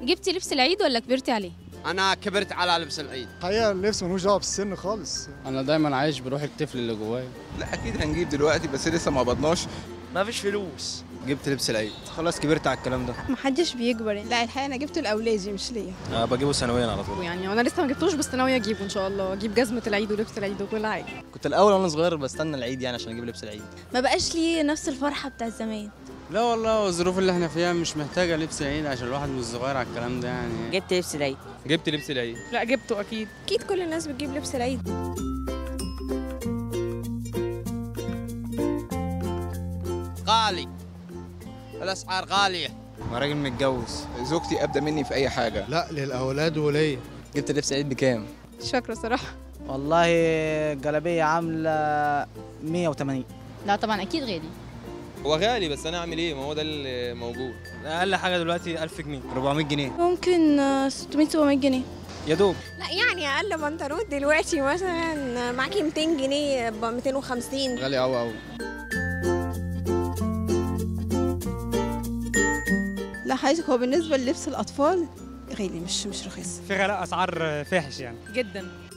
جبتي لبس العيد ولا كبرتي عليه انا كبرت على لبس العيد الحقيقه اللبس ملوش دعوه بالسن خالص انا دايما عايش بروح الطفل اللي جوايا لا اكيد هنجيب دلوقتي بس لسه ما قبضناش ما فيش فلوس جبت لبس العيد خلاص كبرت على الكلام ده محدش بيكبر لا الحقيقه انا جبته لاولادي مش ليا أه بجيبه سنويا على طول يعني وانا لسه ما جبتوش بس ناويه اجيبه ان شاء الله اجيب جزمه العيد ولبس العيد وكل حاجه كنت الاول وانا صغير بستنى العيد يعني عشان اجيب لبس العيد ما بقاش ليه نفس الفرحه بتاع زمان لا والله الظروف اللي احنا فيها مش محتاجه لبس عيد عشان الواحد مش صغير على الكلام ده يعني جبت لبس العيد جبت لبس العيد لا جبته اكيد اكيد كل الناس بتجيب لبس العيد غالي الاسعار غاليه انا راجل متجوز زوجتي ابدا مني في اي حاجه لا للاولاد وليا جبت لبس العيد بكام مش فاكره صراحه والله الجلابيه عامله 180 لا طبعا اكيد غالي هو غالي بس انا اعمل ايه ما هو ده اللي موجود اقل حاجه دلوقتي 1000 جنيه 400 جنيه ممكن 600 700 جنيه يا دوب لا يعني اقل بنطلون دلوقتي مثلا معاكي 200 جنيه ب 250 غالي قوي قوي لا حضرتك هو بالنسبه للبس الاطفال غالي مش مش رخيص في غلاء اسعار فاحش يعني جدا